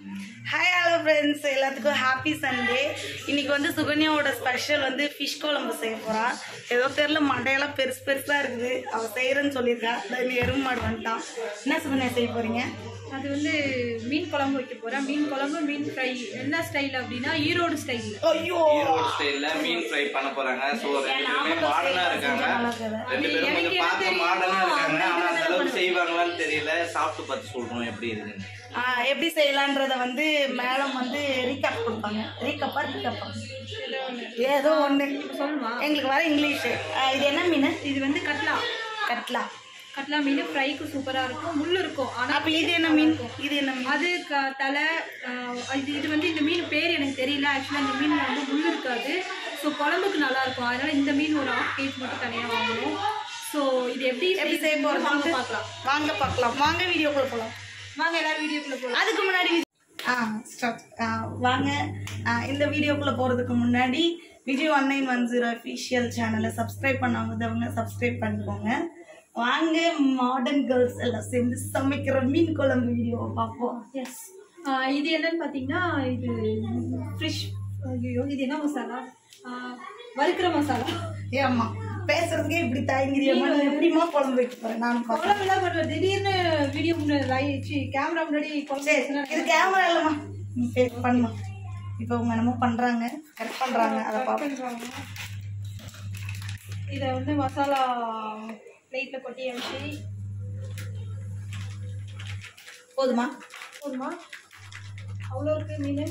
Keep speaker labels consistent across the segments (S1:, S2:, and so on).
S1: Hi hello friends எல்லாத்துக்கும் happy Sunday இன்னைக்கு வந்து சுகன்யாவோட ஸ்பெஷல் வந்து ஃபிஷ் குழம்பு செய்ய போகிறான் ஏதோ தெரில மண்டையெல்லாம் பெருசு பெருசாக இருக்குது அவள் செய்கிறேன்னு சொல்லியிருக்கா அதில் எருமை மாடு வந்துட்டான் என்ன சுகன்யா செய்ய போகிறீங்க
S2: அது வந்து மீன் குழம்பு வைக்க போறேன் மீன் குழம்பு மீன் ஃப்ரை என்ன ஸ்டைல் அப்படின்னா ஈரோடு ஸ்டைல்
S1: ஐயோ
S3: ஈரோடு ஸ்டைல்ல மீன் ஃப்ரை பண்ண போறாங்க ஸோ ரெண்டு பேருமே மாடர்னா இருக்காங்க ரெண்டு பேரும் கொஞ்சம் பார்க்க மாடர்னா இருக்காங்க ஆனா அந்த அளவுக்கு செய்வாங்களான்னு தெரியல சாப்பிட்டு பார்த்து சொல்றோம் எப்படி இருக்குன்னு
S1: ஆ, எப்படி செய்யலான்றத வந்து மேடம் வந்து ரீகப் கொடுப்பாங்க ரீகப்பா ரீகப்பா ஏதோ ஒன்று
S2: சொல்லுமா
S1: எங்களுக்கு வர இங்கிலீஷு ஆ, இது என்ன மீன்
S2: இது வந்து கட்லா
S1: கட்லா
S2: கட்லா மீன் ஃப்ரைக்கு சூப்பரா இருக்கும் முள் இருக்கும் ஆனா
S1: அப்போ இது என்ன மீன் இது என்ன மீன்
S2: அது க- தலை ஆஹ், இது இது வந்து இந்த மீன் பேர் எனக்கு தெரியல ஆக்சுவலாக இந்த மீன் வந்து முள் இருக்காது ஸோ குழம்புக்கு நல்லா இருக்கும் அதனால இந்த மீன் ஒரு ஹாஃப் கேஜி மட்டும் தனியாக வாங்கணும் ஸோ இது எப்படி
S1: எப்படி செய்ய போகிறோம்
S2: வாங்க பார்க்கலாம்
S1: வாங்க பார்க்கலாம் வாங்க வீடியோக்குள்ள போகலாம்
S2: வாங்க எல்லாரும் வீடியோக்குள்ள போகலாம்
S1: அதுக்கு முன்னாடி ஆ ஸ்டார்ட் வாங்க ஆ, இந்த வீடியோக்குள்ளே போகிறதுக்கு முன்னாடி Vijay one nine one zero official சேனலை சப்ஸ்கிரைப் பண்ணாதவங்க சப்ஸ்கிரைப் பண்ணிக்கோங்க வாங்க மாடர்ன் கேர்ள்ஸ் எல்லாம் சேர்ந்து சமைக்கிற மீன் குழம்பு வீடியோவை பார்ப்போம்
S2: எஸ் இது என்னன்னு பார்த்தீங்கன்னா இது ஃபிஷ் ஐயோ இது என்ன மசாலா ஆஹ், வறுக்கிற மசாலா
S1: ஏம்மா பேசுறதுக்கே இப்படி தயங்கிறியம்மா நீ எப்படிம்மா குழம்பு வைக்க போகிறேன் நான் பார்ப்பேன்
S2: குழம்புலாம் பண்ணுவேன் திடீர்னு வீடியோ முன்னாடி கேமரா முன்னாடி குழம்பு
S1: சரி
S2: வச்சுனா
S1: இது கேமரா இல்லைம்மா நீ பே- பண்ணுமா இப்போ அவங்க என்னமோ பண்ணுறாங்க கட் பண்ணுறாங்க அதை பார்ப்போம்
S2: இதை வந்து மசாலா பிளேட்டில் கொட்டி வச்சு
S1: போதுமா
S2: போதுமா அவ்வளோ இருக்கு மீன்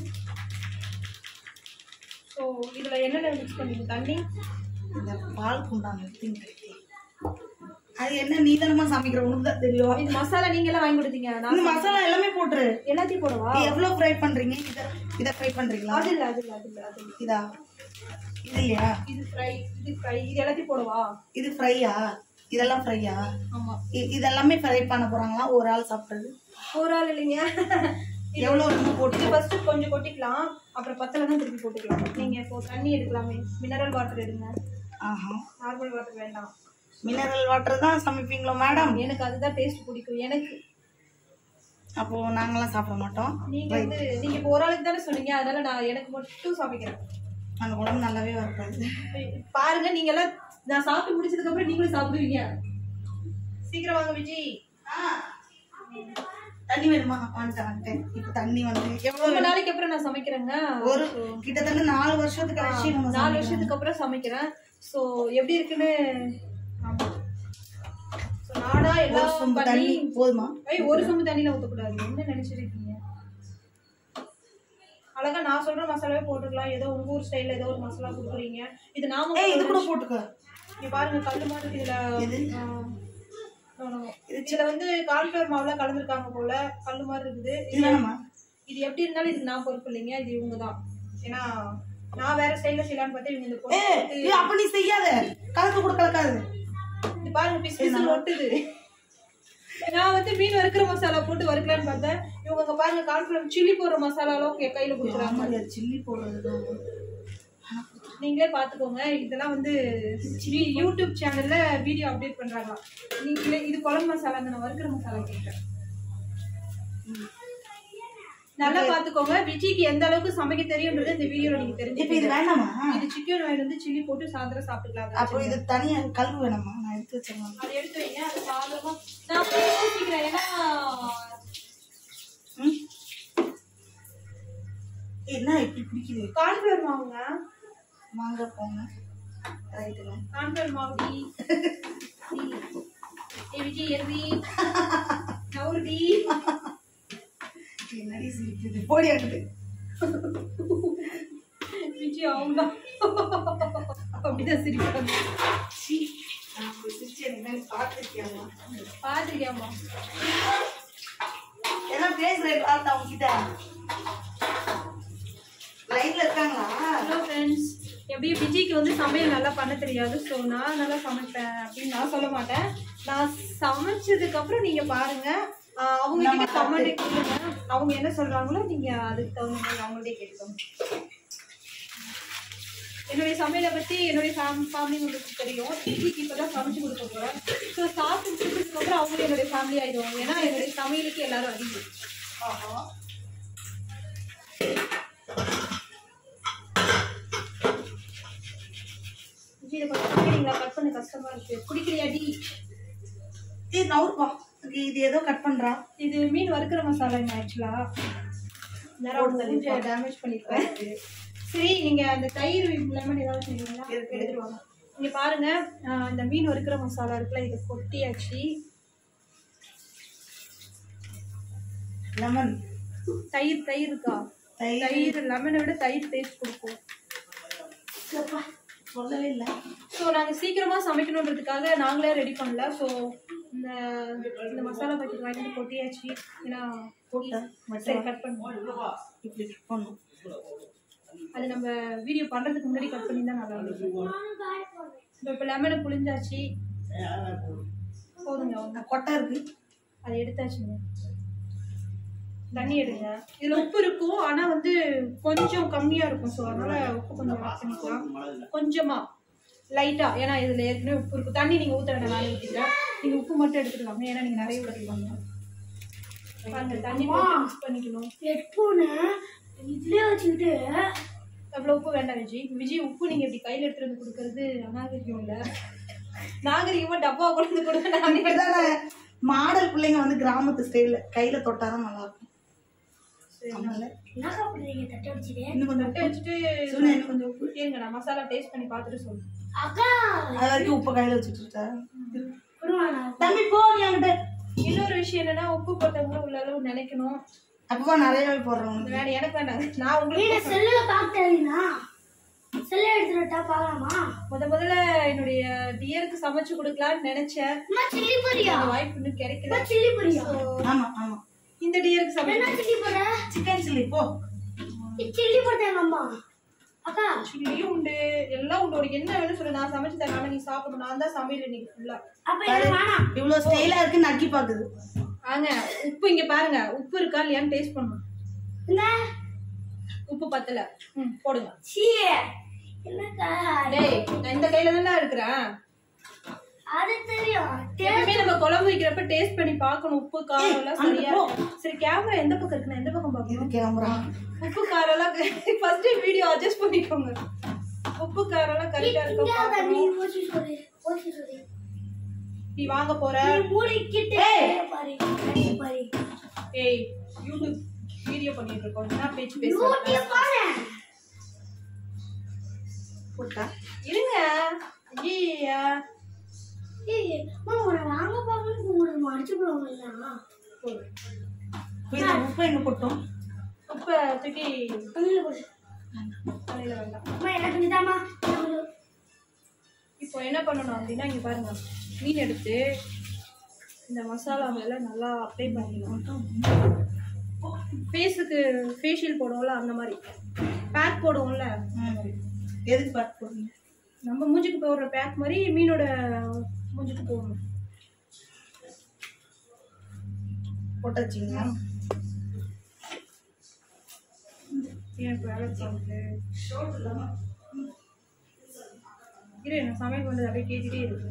S2: ஸோ இதில் என்னென்ன மிக்ஸ் பண்ணுவீங்க தண்ணி
S1: இந்த பால் குண்டாங்க எடுத்துன்னு கட்டி. அது என்ன நீ தானமா சமைக்கிற உனக்கு தான் தெரியும்
S2: இது மசாலா நீங்களாம் வாங்கி கொடுத்தீங்க நான்
S1: இந்த மசாலா எல்லாமே போட்டுரு
S2: எல்லாத்தையும் போடவா
S1: நீ எவ்வளோ ஃப்ரை பண்ணுறீங்க இதை இதை ஃப்ரை பண்ணுறீங்களா
S2: அது இல்லை அது இல்லை அது இல்லை அது இல்லை
S1: இதா இது இல்லையா
S2: இது ஃப்ரை இது ஃப்ரை இது எல்லாத்தையும் போடவா
S1: இது ஃப்ரையா இதெல்லாம் ஃப்ரையா
S2: ஆமாம்
S1: இதெல்லாமே ஃப்ரை பண்ண போகிறாங்களா ஒரு ஆள் சாப்பிட்றது
S2: ஒரு ஆள் இல்லைங்க
S1: எவ்வளோ வேணுமோ போட்டு
S2: இது ஃபர்ஸ்ட் கொஞ்சம் கொட்டிக்கலாம் அப்புறம் பத்தல தான் திருப்பி போட்டுக்கலாம் நீங்கள் இப்போ தண்ணி எடுக்கலாமே மினரல் வாட்டர் எடுங்க
S1: ஆஹா
S2: நார்மல் வாட்டர் வேண்டாம்
S1: மினரல் வாட்டர் தான் சமைப்பீங்களோ மேடம்
S2: எனக்கு அதுதான் டேஸ்ட் பிடிக்கும் எனக்கு
S1: அப்போது நாங்களாம் சாப்பிட மாட்டோம்
S2: நீங்க வந்து நீங்க இப்போ ஒரு ஆளுக்கு தானே சொன்னீங்க அதனால நான் எனக்கு மட்டும் சமைக்கிறேன்
S1: அந்த குழம்பு நல்லாவே வரக்கூடாது
S2: பாருங்க நீங்க எல்லாம் நான் சாப்பிட்டு முடிச்சதுக்கு அப்புறம் நீங்களும் சாப்பிடுவீங்க சீக்கிரம் வாங்க விஜய்
S1: தண்ணி வேணுமா வந்துட்டேன் வந்துட்டேன் இப்போ தண்ணி வந்து எவ்வளோ
S2: ரொம்ப நாளைக்கு அப்புறம் நான் சமைக்கிறேங்க
S1: ஒரு கிட்டத்தட்ட நாலு வருஷத்துக்கு கழிச்சு நம்ம
S2: நாலு வருஷத்துக்கு அப்புறம் சமைக்கிறேன் ஸோ எப்படி இருக்குன்னு ஆமா ஸோ நாடா
S1: ஒரு
S2: எல்லாம்
S1: சொம்பு
S2: பண்ணி
S1: தண்ணி போதுமா
S2: ஐய் ஒரு சொம்பு தண்ணியில ஊற்றக்கூடாது என்ன நினைச்சிருக்கீங்க அழகா நான் சொல்ற மசாலாவே போட்டுக்கலாம் ஏதோ உங்க ஊர் ஸ்டைல்ல ஏதோ ஒரு மசாலா கொடுக்குறீங்க இது நாம
S1: ஏய் இது கூட போட்டுக்கோ
S2: இங்க பாருங்க கல்லு மாதிரி இதுல
S1: எது?
S2: ஆ, no, no. இதுல வந்து கார்ன்ஃபிளவர் மாவுல கலந்துருக்காங்க போல கல்லு மாதிரி இருக்குது
S1: இது வேணுமா
S2: இது எப்படி இருந்தாலும் இதுக்கு நான் பொறுப்பு இல்லைங்க இது இவங்க தான் ஏன்னா நான் வேற ஸ்டைல்ல செய்யலாம்னு பார்த்தா இவங்க இந்த பொண்ணு
S1: ஏய் ஏய், அப்ப நீ செய்யாத கலக்க கூட கலக்காது
S2: இது பாருங்க பிஸ் பிஸ் ஒட்டுது நான் வந்து மீன் வறுக்கிற மசாலா போட்டு வறுக்கலான்னு பார்த்தேன் இவங்க அங்க பாருங்க கார்ன்ஃபிளவர் சில்லி போடுற மசாலாலாம் என் கையில கொடுக்குறாங்க
S1: ஆமா அது சில்லி போடுறது
S2: நீங்களே பார்த்துக்கோங்க இதெல்லாம் வந்து யூ- யூடியூப் சேனல்ல வீடியோ அப்டேட் பண்றாங்களாம் நீங்களே இது குழம்பு மசாலா நான் வறுக்கிற மசாலா கேட்டேன் நல்லா பார்த்துக்கோங்க விஜய்க்கு எந்த அளவுக்கு சமைக்க தெரியும்ன்றது இந்த வீடியோல நீங்க
S1: இப்ப இது
S2: தெரிஞ்சுக்கோங்க
S1: வேணாமா
S2: இது சிக்கன் வாங்கி வந்து சில்லி போட்டு சாயந்தரம் சாப்பிட்டுக்கலாம்
S1: அப்போ இது தனியா கழுவு வேணாமா நான் எடுத்து வச்சிருவேன்
S2: அதை எடுத்து வைங்க அது சாதமா நான் போய் யோசிக்கிறேன் ஏன்னா
S1: ம்? என்ன இப்படி பிடிக்குது
S2: கான்ஃபிளவர் மாவுங்க
S1: வாங்க போங்க ரைட்டுங்க
S2: கான்ஃபிளவர் மாவு டி ஏ விஜய் எருவி நவுறு டி
S1: என்னடி சிரிக்குது போடி ஆகுது
S2: விஜய் அவங்க அப்படிதான் சிரிப்பாங்க
S1: சீ நான் அப்படி சிரிச்சு எனக்கு பார்த்துருக்கியாமா
S2: பாத்துருக்கியாமா
S1: என்ன பேசுறேன் பார்த்தா அவங்க கிட்ட லைன்ல இருக்காங்களா
S2: ஹலோ ஃப்ரெண்ட்ஸ் எப்படி விஜய்க்கு வந்து சமையல் நல்லா பண்ண தெரியாது ஸோ நான் நல்லா சமைப்பேன் அப்படின்னு நான் சொல்ல மாட்டேன் நான் சமைச்சதுக்கு அப்புறம் நீங்க பாருங்க ஆஹ் அவங்க கிட்ட கமெண்ட் கொடுங்க அவங்க என்ன சொல்றாங்களோ நீங்க அதுக்கு தகுந்த மாதிரி அவங்கள்ட்டே கேட்டுக்கோங்க என்னுடைய சமையலை பத்தி என்னுடைய ஃபேம் ஃபேமிலி உங்களுக்கு தெரியும் விஜய்க்கு இப்போ தான் சமைச்சு கொடுக்க போறேன் ஸோ சாப்பிட்டு முடிச்சதுக்கு அப்புறம் அவங்களும் என்னுடைய ஃபேமிலி ஆயிடுவாங்க ஏன்னா என்னுடைய சமையலுக்கு எல்லாரும் அதிகம்
S1: ஆஹா
S2: கஷ்டமா இருக்கு குடிக்கிறியாடி
S1: ஏய் நவுர்ப்பா இது ஏதோ கட் பண்றா
S2: இது மீன் வறுக்கிற மசாலாங்க ஆக்சுவலா நேரம் கொஞ்சம் டேமேஜ் பண்ணிருக்கேன் சரி நீங்க அந்த தயிர் லெமன் ஏதாவது செய்வீங்களா எடுத்துட்டு வாங்க இங்க பாருங்க ஆஹ் இந்த மீன் வறுக்கிற மசாலா இருக்குல்ல இதை கொட்டியாச்சு
S1: லெமன்
S2: தயிர் தயிர் இருக்கா
S1: தயிர்
S2: தயிர் லெமனை விட தயிர் டேஸ்ட் கொடுக்கும்
S1: சொல்லவே இல்லை
S2: ஸோ நாங்கள் சீக்கிரமாக சமைக்கணுன்றதுக்காக நாங்களே ரெடி பண்ணல ஸோ இந்த இந்த மசாலா பாக்கெட் வாங்கி வந்து கொட்டியாச்சு ஏன்னா
S1: போட்டா
S2: சரி கட் பண்ணுவோம்
S1: இப்படி கட் பண்ணும்
S2: அது நம்ம வீடியோ பண்ணுறதுக்கு முன்னாடி கட் பண்ணி தான் நல்லா இருந்துச்சு இப்போ இப்போ லெமனை புளிஞ்சாச்சு போதுங்க அவங்க
S1: கொட்டை இருக்கு
S2: அதை எடுத்தாச்சுங்க தண்ணி எடுங்க இதில் உப்பு இருக்கும் ஆனால் வந்து கொஞ்சம் கம்மியாக இருக்கும் ஸோ அதனால் உப்பு கொஞ்சம் ஆட் பண்ணிக்கலாம் கொஞ்சமாக லைட்டாக ஏன்னா இதில் ஏற்கனவே உப்பு இருக்கும் தண்ணி நீங்கள் ஊற்ற வேண்டாம் நானே ஊற்றிக்கிறேன் நீங்கள் உப்பு மட்டும் எடுத்துட்டு வாங்க ஏன்னா நீங்கள் நிறைய ஊற்றிடுவாங்க பாருங்க தண்ணி போட்டு மிக்ஸ் பண்ணிக்கணும்
S4: ஹெட்ஃபோனு இதுலயே வச்சுக்கிட்டு
S2: அவ்வளோ உப்பு வேண்டாம் விஜய் விஜய் உப்பு நீங்கள் இப்படி கையில் எடுத்துட்டு வந்து கொடுக்கறது அநாகரிகம் இல்லை நாகரிகமாக டப்பா கொண்டு வந்து கொடுக்க நானே
S1: இப்படிதானே மாடல் பிள்ளைங்க வந்து கிராமத்து ஸ்டைல கையில தொட்டாதான் நல்லா இருக்கும் அதனால
S4: என்ன சாப்பிடுறீங்க தட்டை வச்சுட்டு
S1: இன்னும் கொஞ்சம்
S2: தட்டை வச்சுட்டு
S1: சொல்லு, இன்னும் கொஞ்சம் உப்பு
S2: இருங்க நான் மசாலா டேஸ்ட் பண்ணி பார்த்துட்டு சொல்றேன்
S4: அக்கா
S1: அது வரைக்கும் உப்பு கையில வச்சுட்டு இருக்க
S4: விடுவானா
S1: தம்பி போ நீ அங்கிட்ட
S2: இன்னொரு விஷயம் என்னன்னா உப்பு போட்டவங்க உள்ள அளவு நினைக்கணும்
S1: அப்பவா நிறையவே போடுறோம்
S2: அது வேணும் எனக்கு வேண்டாம் நான் உங்களுக்கு
S4: வீட செல்லுல பாக்குறீங்களா செல்ல எடுத்துட்டா பார்க்கலாமா
S2: முத முதல்ல என்னுடைய டியருக்கு சமைச்சு கொடுக்கலாம்னு நினைச்சேன்
S4: அம்மா சில்லி பொரியா
S2: அந்த வாய்ப்பு இன்னும் கிடைக்கல
S4: அம்மா சில்லி பொரியா
S2: So,
S1: ஆமா ஆமா
S2: இந்த டியருக்கு
S4: என்ன
S2: சமைச்சு
S4: சில்லி போடுற
S1: சிக்கன் சில்லி போ
S4: சில்லி போட்டாங்க அம்மா அக்கா
S2: சில்லியும் உண்டு எல்லாம் உண்டு உனக்கு என்ன வேணும் சொல்லு நான் சமைச்சு தரேன் ஆனா நீ சாப்பிடணும் நான் தான் சமையல் இன்னைக்கு ஃபுல்லா
S4: அப்ப எனக்கு வேணாம்
S1: இவ்வளவு ஸ்டைலா இருக்கு நக்கி பாக்குது
S2: ஆங்க உப்பு இங்க பாருங்க உப்பு இருக்கா இல்லையான்னு டேஸ்ட் பண்ணணும்
S4: என்ன
S2: உப்பு பத்தல ம் போடுங்க
S4: சீ என்னக்கா
S2: டேய் நான் இந்த கையில தானே இருக்கிறேன்
S4: அது தெரியும்
S2: எப்பவுமே நம்ம குழம்பு வைக்கிறப்ப டேஸ்ட் பண்ணி பார்க்கணும் உப்பு காரம் எல்லாம் சரியா இருக்கு. சரி கேமரா எந்த பக்கம் இருக்கு நான் எந்த பக்கம்
S1: இது
S2: பார்க்கணும்
S1: கேமரா
S2: உப்பு காரம் எல்லாம் ஃபர்ஸ்ட் வீடியோ அட்ஜஸ்ட் பண்ணிக்கோங்க உப்பு காரம் எல்லாம் கரெக்டா இருக்கா
S4: இங்க நீ
S2: பார்க்கணும்
S4: ஓசி சொல்லு ஓசி சொல்லு
S2: நீ வாங்க போற
S4: நீ மூடிக்கிட்டே பாரு கண்ணு பாரு
S2: ஏய் யூடியூப் வீடியோ பண்ணிட்டு இருக்கோம் என்ன பேச்சு பேசுறேன்
S4: ஊட்டிய பாரு
S1: போட்டா
S2: இருங்க ஐயா
S4: ஏய் அம்மா உன்னை வாங்க பாக்கணும் உங்களுக்கு அடிச்சு போடுவாங்களா
S1: இந்த உப்பு எங்க போட்டோம்
S2: உப்பை தூக்கி
S4: தமிழ்ல போடு
S2: தலையில வேண்டாம்
S4: அம்மா எனக்கு நிதாமா
S2: இப்போ என்ன பண்ணணும் அப்படின்னா இங்க பாருங்க மீன் எடுத்து இந்த மசாலா மேல நல்லா அப்ளை பண்ணிக்கணும் ஃபேஸுக்கு ஃபேஷியல் போடுவோம்ல அந்த மாதிரி பேக் போடுவோம்ல
S1: எதுக்கு பார்த்து போடுறீங்க
S2: நம்ம மூஞ்சிக்கு போடுற பேக் மாதிரி மீனோட மூஞ்சிக்கு போடணும்
S1: போட்டாச்சுங்களா
S2: ஏன் இப்போ வேலை சாப்பிட்டு இரு நான் சமையல் பண்ணுறது அப்படியே கேட்டுட்டே இருக்கு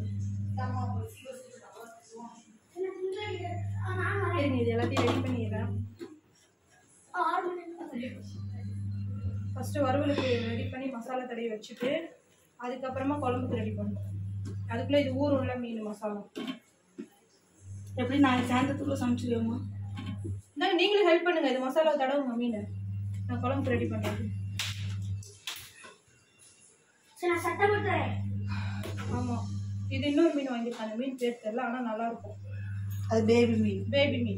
S2: இருங்க இது எல்லாத்தையும் ரெடி பண்ணிடுறேன்
S4: ஆறு மணி
S2: ஃபஸ்ட்டு வறுவலுக்கு ரெடி பண்ணி மசாலா தடவி வச்சுட்டு அதுக்கப்புறமா குழம்புக்கு ரெடி பண்ணணும் அதுக்குள்ளே இது ஊறும்ல மீன் மசாலா
S1: எப்படி நாளைக்கு சாயந்தரத்துக்குள்ள சமைச்சிருவோமா
S2: இந்தாங்க நீங்களும் ஹெல்ப் பண்ணுங்க இது மசாலா தடவுங்க மீன் நான் குழம்புக்கு ரெடி பண்ணுறது
S4: சரி நான் சட்டை போட்டுறேன்
S2: ஆமாம் இது இன்னொரு மீன் வாங்கியிருக்கேன் அந்த மீன் பேர் தெரியல ஆனால் நல்லா இருக்கும்
S1: அது பேபி மீன்
S2: பேபி மீன்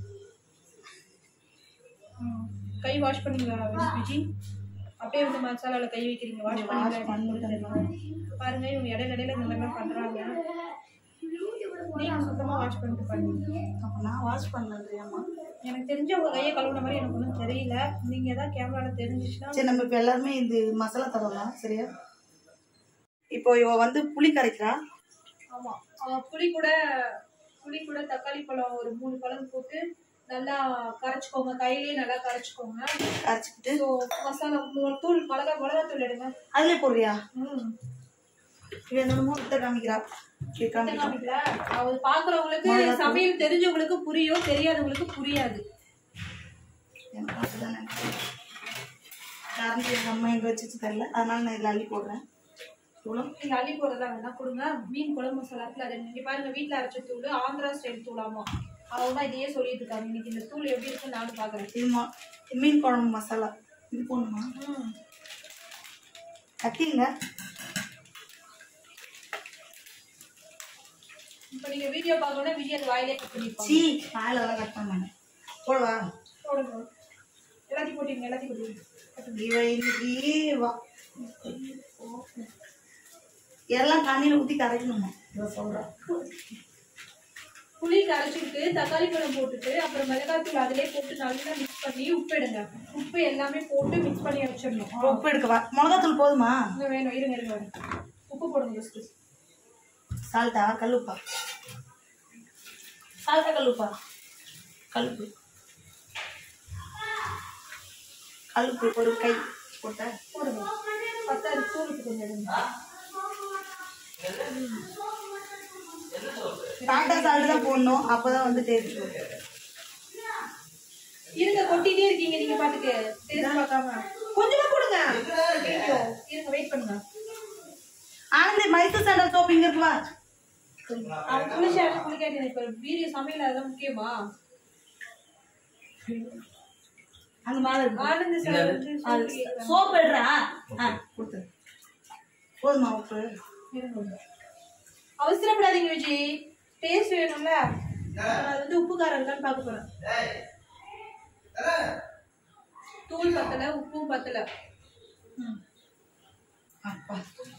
S2: ம். கை வாஷ் பண்ணீங்களா விஜி அப்படியே வந்து மசாலாவில் கை வைக்கிறீங்க வாஷ்
S1: wash
S2: பண்ணீங்களா பாருங்க இவங்க இடையில இடையில இந்த மாதிரிலாம் பண்ணுறாங்க நீங்கள் சுத்தமாக வாஷ் பண்ணிட்டு பண்ணுங்க
S1: அப்ப நான் வாஷ் பண்ணலையாம்மா
S2: எனக்கு தெரிஞ்ச உங்க கையை கழுவுன மாதிரி எனக்கு ஒன்றும் தெரியல நீங்கள் ஏதாவது கேமராவில் தெரிஞ்சிச்சுன்னா
S1: சரி நம்ம இப்போ எல்லாருமே இந்த மசாலா தடவலாம் சரியா இப்போ இவ வந்து புளி கரைக்கிறா
S2: ஆமாம் புளி கூட புளி கூட தக்காளி பழம் ஒரு மூணு பழம் போட்டு நல்லா கரைச்சிக்கோங்க கையிலேயே நல்லா கரைச்சிக்கோங்க
S1: கரைச்சிக்கிட்டு
S2: ஸோ மசாலா மூ- தூள் மிளகா மிளகா தூள் எடுங்க
S1: அதுல போடுறியா
S2: ம்
S1: இவ என்னமோ கிட்ட காமிக்கிறா இப்படி காமிக்கிறா
S2: காமிக்கல அது பாக்குறவங்களுக்கு சமையல் தெரிஞ்சவங்களுக்கு புரியும் தெரியாதவங்களுக்கு புரியாது
S1: எனக்கு அப்படிதான் நினைக்கிறேன் காரணம் எங்கள் அம்மா எங்கே வச்சுச்சு தெரியல அதனால நான் இதில் அள்ளி போடுறேன் தூளும்
S2: நீங்க அள்ளி போடுறதா வேணா கொடுங்க மீன் குழம்பு மசாலா இருக்குல்ல அதை நீங்க பாருங்க வீட்ல அரைச்ச தூள் ஆந்திரா ஸ்டைல் தூளாமா அவங்க தான் இதையே சொல்லிட்டு இருக்காங்க இன்னைக்கு இந்த தூள் எப்படி இருக்குன்னு நானும் பாக்குறேன்
S1: இது மா- மீன் குழம்பு மசாலா இது போடணுமா கத்திங்க
S2: இப்போ நீங்க வீடியோ பார்க்கணும்னா வீடியோ வாயிலே கட் பண்ணிருப்பாங்க
S1: சீ வாயிலெல்லாம் கட் பண்ண மாட்டேன் போடுவா
S2: போடுங்க எல்லாத்தையும் போட்டீங்க எல்லாத்தையும் போட்டீங்க
S1: இவ இன்னைக்கு வா எல்லாம் தண்ணியில ஊத்தி கரைக்கணுமா இவ சொல்றா
S2: புளி கரைச்சிட்டு தக்காளி பழம் போட்டுட்டு அப்புறம் மிளகாத்தூள் அதிலே போட்டு நல்லா மிக்ஸ் பண்ணி உப்பு எடுங்க உப்பு எல்லாமே போட்டு மிக்ஸ் பண்ணி வச்சிடணும்
S1: உப்பு எடுக்கவா மிளகாத்தூள் போதுமா
S2: இன்னும் வேணும் இருங்க இருங்க உப்பு போடுங்க ஃபஸ்ட்டு
S1: சால்ட்டா கல்லுப்பா சால்ட்டா கல்லுப்பா கல்லுப்பு கல்லுப்பு ஒரு கை போட்ட
S2: போடுங்க பத்தாறு தூளுக்கு கொஞ்சம் எடுங்க
S1: டாட்டா சால்ட் தான் போடணும் அப்பதான் வந்து டேஸ்ட்
S2: இருங்க கொட்டிட்டே இருக்கீங்க நீங்க பாட்டுக்கு டேஸ்ட் பார்க்காம கொஞ்சமா போடுங்க ஐயோ, இருங்க வெயிட் பண்ணுங்க
S1: ஆனந்தி மைசூர் சாண்டல் சோப் இங்க இருக்கு வா
S2: அவன் குளிச்சா குளிக்காட்டி இப்ப வீடியோ சமையல் அதெல்லாம் முக்கியமா
S1: அங்க மேல இருக்கு
S2: ஆனந்த் சார் வந்து
S1: சோப் எடுறா ஆ கொடுத்து போதுமா உப்பு
S2: இருங்க. அவசரப்படாதீங்க விஜய் டேஸ்ட் வேணும்ல நான் அது வந்து உப்பு காரம் இருக்கான்னு பார்க்க போறேன் தூள் பத்தல உப்பும் பத்தல ம்.
S1: அப்பா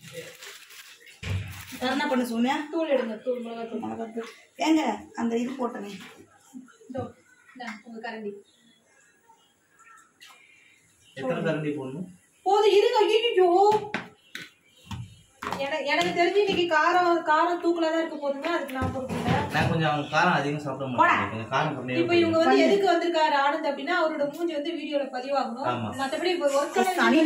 S1: வேற என்ன பண்ண சோனியா
S2: தூள் எடுங்க தூள் மிளகாத்தூள்
S1: மிளகாத்தூள் ஏங்க அந்த இது போட்டனே
S2: இதோ இந்தா, உங்க கரண்டி
S3: எத்தனை கரண்டி போடணும்
S2: போதும் இருங்க ஐயோ எனக்கு எனக்கு தெரிஞ்சு இன்னைக்கு காரம் காரம் தூக்கலா தான் இருக்க போதுங்க அதுக்கு நான் பொறுப்பில்ல
S3: நான் கொஞ்சம் அவங்க காரம் அதிகம் சாப்பிட மாட்டேன் கொஞ்சம் காரம் கம்மியாக
S2: இப்போ இவங்க வந்து எதுக்கு வந்திருக்காரு ஆனந்த் அப்படின்னா அவரோட மூஞ்சி வந்து வீடியோல
S3: ஆமா.
S2: பதிவாகணும் மத்தபடி இப்போ ஒர்க்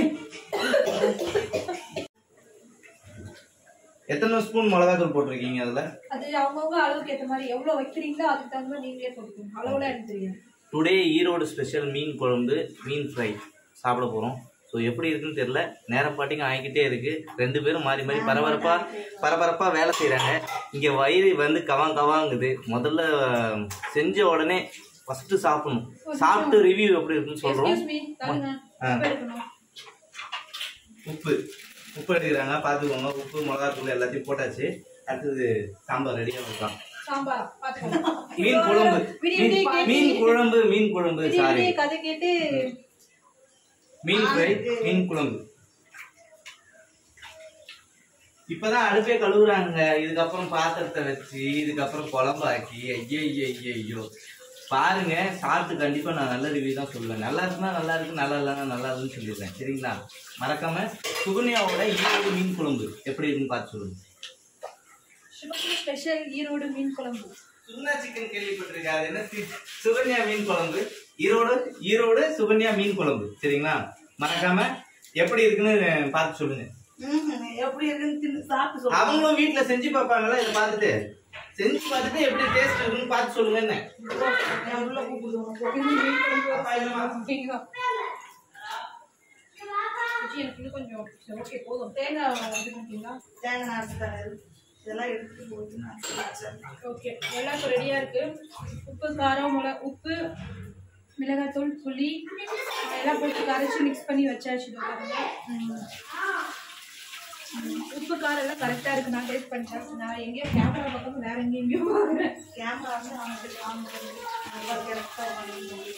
S3: எத்தனை ஸ்பூன் மிளகாத்தூள் போட்டிருக்கீங்க அதுல
S2: அது அவங்கவுங்க அளவுக்கு ஏத்த மாதிரி எவ்வளவு வைக்கிறீங்களோ அதுக்கு தகுந்த மாதிரி நீங்களே போட்டுக்கணும் அளவுலாம் எனக்கு தெரியாது
S3: டுடே ஈரோடு ஸ்பெஷல் மீன் குழம்பு மீன் ஃப்ரை சாப்பிட போகிறோம் ஸோ எப்படி இருக்குன்னு தெரியல நேரம் பாட்டிங்க ஆகிக்கிட்டே இருக்கு ரெண்டு பேரும் மாறி மாறி பரபரப்பா பரபரப்பா வேலை செய்கிறாங்க இங்கே வயிறு வந்து கவாங் கவாங்குது முதல்ல செஞ்ச உடனே ஃபர்ஸ்ட் சாப்பிடணும் சாப்பிட்டு ரிவ்யூ எப்படி இருக்குன்னு சொல்கிறோம்
S2: எக்ஸ்கியூஸ் மீ தருங்க
S3: ஆ.
S2: உப்பு எடுக்கணும்
S3: உப்பு உப்பு எடுக்கிறாங்க பார்த்துக்கோங்க உப்பு மிளகாத்தூள் எல்லாத்தையும் போட்டாச்சு அடுத்தது சாம்பார் ரெடியாக வைக்கலாம்
S2: சாம்பார் பாத்துக்கோங்க
S3: மீன் குழம்பு
S2: விடிய
S3: மீன்
S2: விடிய கேட்டு
S3: மீன் குழம்பு மீன் குழம்பு
S2: விடிய
S3: சாரி
S2: விடிய கதை கேட்டு
S3: மீன் ஃப்ரை மீன் குழம்பு இப்பதான் அடுப்பே கழுவுறாங்க இதுக்கப்புறம் பாத்திரத்தை வச்சு இதுக்கப்புறம் குழம்பாக்கி ஐயோ ஐயோ ஐயோ பாருங்க சாப்பிட்டு கண்டிப்பா நான் நல்ல ரிவ்யூ தான் சொல்லுவேன் நல்லா இருக்குன்னா நல்லா இருக்கு நல்லா இல்லைன்னா நல்லா இருக்குன்னு சொல்லிடுறேன் சரிங்களா மறக்காம சுகன்யாவோட ஈரோடு மீன் குழம்பு எப்படி இருக்குன்னு பார்த்து சொல்லுங்க
S2: ஸ்பெஷல் ஈரோடு மீன் குழம்பு
S3: சுகுணா சிக்கன் கேள்விப்பட்டிருக்காரு என்ன சி- சுகன்யா மீன் குழம்பு ஈரோடு ஈரோடு சுகன்யா மீன் குழம்பு சரிங்களா மறக்காம எப்படி இருக்குன்னு பார்த்து சொல்லுங்க
S1: ம்ஹும். எப்படி இருக்குன்னு தின்னு சாப்பிட்டு சொல்லு
S3: அவங்களும் வீட்ல செஞ்சு பார்ப்பாங்களா இதை பார்த்துட்டு செஞ்சு பார்த்துட்டு எப்படி டேஸ்ட் இருக்குன்னு பார்த்து சொல்லுங்க என்ன
S1: என் உள்ள கூப்பிடுது உனக்கு.
S2: ஓகேங்களா விஜய், எனக்கு இன்னும் கொஞ்சம் ஓகே போதும் தேங்காய் இது பண்ணிட்டீங்களா
S1: தேங்காய் அரைச்சு தரேன் இதெல்லாம் எடுத்து போட்டு நான் வச்சேன்.
S2: ஓகே எல்லாம் இப்போ ரெடியாக இருக்கு உப்பு காரம் மிள உப்பு மிளகாத்தூள் புளி எல்லாம் போட்டு கரைச்சி மிக்ஸ் பண்ணி வச்சாச்சு இதோ பாருங்க ம், உப்பு காரம் எல்லாம் கரெக்டாக இருக்கு நான் டேஸ்ட் பண்ணிட்டேன் நான் எங்கேயோ கேமரா பக்கம் வேற எங்கேயும் எங்கேயோ வாங்குறேன்
S1: கேமரா வந்து அவனுக்கு காமிக்கிறது. நல்லா correct ஆ வாங்கிட்டு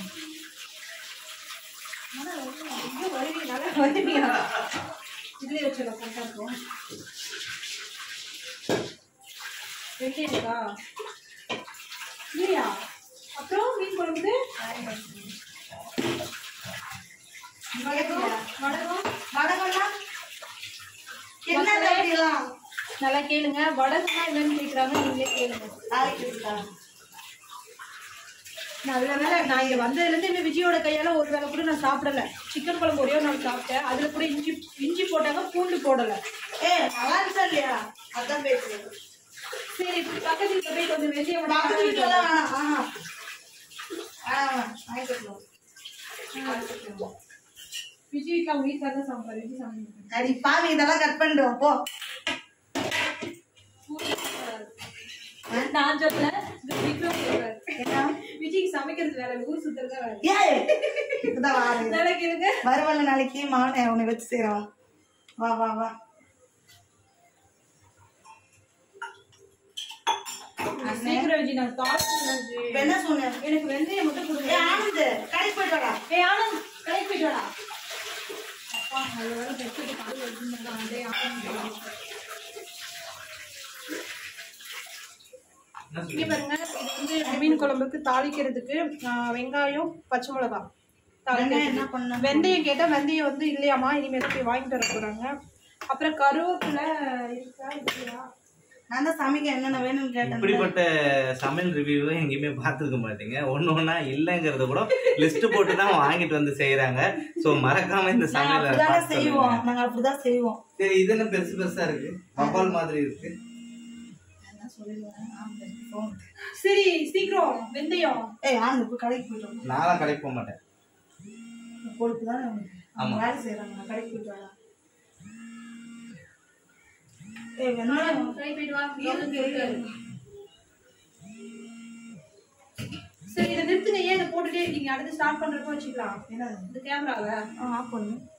S2: ஆனால் எங்கேயோ வருவீங்க நல்லா வருவீங்க இதுலேயே வச்சிடலாம் கரெக்டாக இருக்கும் ரெண்டே இருக்கா இல்லையா அப்புறம் மீன் குழம்புக்கு
S1: வணக்கம்.
S2: வடகம்
S1: வணக்கம்னா? என்ன அப்படிலாம்
S2: நல்லா கேளுங்க வடகம்னா என்னன்னு கேட்குறாங்க நீங்களே கேளுங்க
S1: நாளைக்கு இருக்கா?
S2: நல்ல வேலை நான் இங்கே வந்ததுலேருந்து இன்னும் விஜயோட கையால் ஒரு வேளை கூட நான் சாப்பிடல சிக்கன் குழம்பு ஒரே ஒரு நாள் சாப்பிட்டேன் அதில் கூட இஞ்சி இஞ்சி போட்டாங்க பூண்டு போடலை
S1: ஏய், நல்லா இருந்துச்சா இல்லையா? அதான் பேசுறேன்.
S2: சரி பக்கத்து வீட்டில் போய் கொஞ்சம் வெளியே
S1: பக்கத்து வீட்டுல எல்லாம் வேணாம். ஆஹா. வேணாம், வேணாம். வாங்கிட்டு வரலாம். வாங்கிட்டு வரலாம்.
S2: விஜய் வீட்டில் அவங்க வீட்டில் தான் சாப்பிட்றாரு விஜய் சமைக்க
S1: அடி பாவி இதெல்லாம் கட் பண்ணிடுவோம் போ
S2: நான் சொல்ல விக்ரம் சொல்றாரு
S1: என்ன
S2: விஜய்க்கு சமைக்கிறது வேலை ஊர் சுத்துறது தான் வேலை
S1: ஏய் இப்பதான் வாரு
S2: நாளைக்கு இருங்க
S1: வருவல்ல நாளைக்கு மாவனை உன்னை வச்சு செய்யறோம் வா வா வா
S2: சீக்கிரம் விஜய் நான் தாட்
S1: இப்ப என்ன சொன்ன
S2: எனக்கு வெந்தயம் மட்டும் கொடுங்க
S1: ஏய் ஆனந்த் கடைக்கு போயிட்டு வாடா
S2: ஏய் ஆனந்த் கடைக்கு போயிட்டு வாடா அப்பா நல்ல வேலை பெட்ஷீட் கால் வச்சிருந்தாங்க டேய் ஆனந்த்
S3: என்ன
S2: இங்க
S3: சொல்றீங்க?
S2: பாருங்க இது வந்து மீன் குழம்புக்கு தாளிக்கிறதுக்கு ஆ, வெங்காயம் பச்சை மிளகா
S1: வெங்காயம் என்ன பண்ண
S2: வெந்தயம் கேட்டா வெந்தயம் வந்து இல்லையாமா இனிமேல் போய் வாங்கிட்டு வர போறாங்க அப்புறம் கருவேப்பிலை இருக்கா இல்லையா
S1: நான் தான் சமைக்க என்னென்ன வேணும்னு கேட்டேன்
S3: இப்படிப்பட்ட சமையல் ரிவ்யூவை எங்கேயுமே பார்த்துருக்க மாட்டீங்க ஒன்று ஒன்றா இல்லைங்கிறத கூட லிஸ்ட் போட்டு தான் வாங்கிட்டு வந்து செய்கிறாங்க ஸோ மறக்காம இந்த
S1: நாங்க
S3: சமையலை
S1: அப்படிதானே
S3: பார்த்து
S1: செய்வோம்
S3: சொல்லுங்க.
S1: நாங்க அப்படிதான் செய்வோம்
S3: சரி இது என்ன பெருசு பெருசா இருக்கு வவ்வால் மாதிரி இருக்கு
S1: என்ன சொல்லிடுவேன் ஆனந்த் phone.
S2: சரி சீக்கிரம் வெந்தயம்
S1: ஏய் ஆனந்த் போய் கடைக்கு போயிட்டு வா.
S3: நான்லாம் கடைக்கு போக மாட்டேன்
S1: கொழுப்பு தானே உனக்கு. அவங்க
S3: ஆமா.
S1: வேலை செய்யறாங்க நான் கடைக்கு போயிட்டு வரேன் ஏய் வெங்காயம்
S2: ட்ரை பண்ணிட்டு வா இருக்கு. சரி இதை நிறுத்துங்க ஏன் இதை போட்டுட்டே இருக்கீங்க அடுத்து ஸ்டார்ட் பண்றப்ப வச்சுக்கலாம்
S1: என்ன
S2: இந்த கேமராவை
S1: ஆஃப் பண்ணு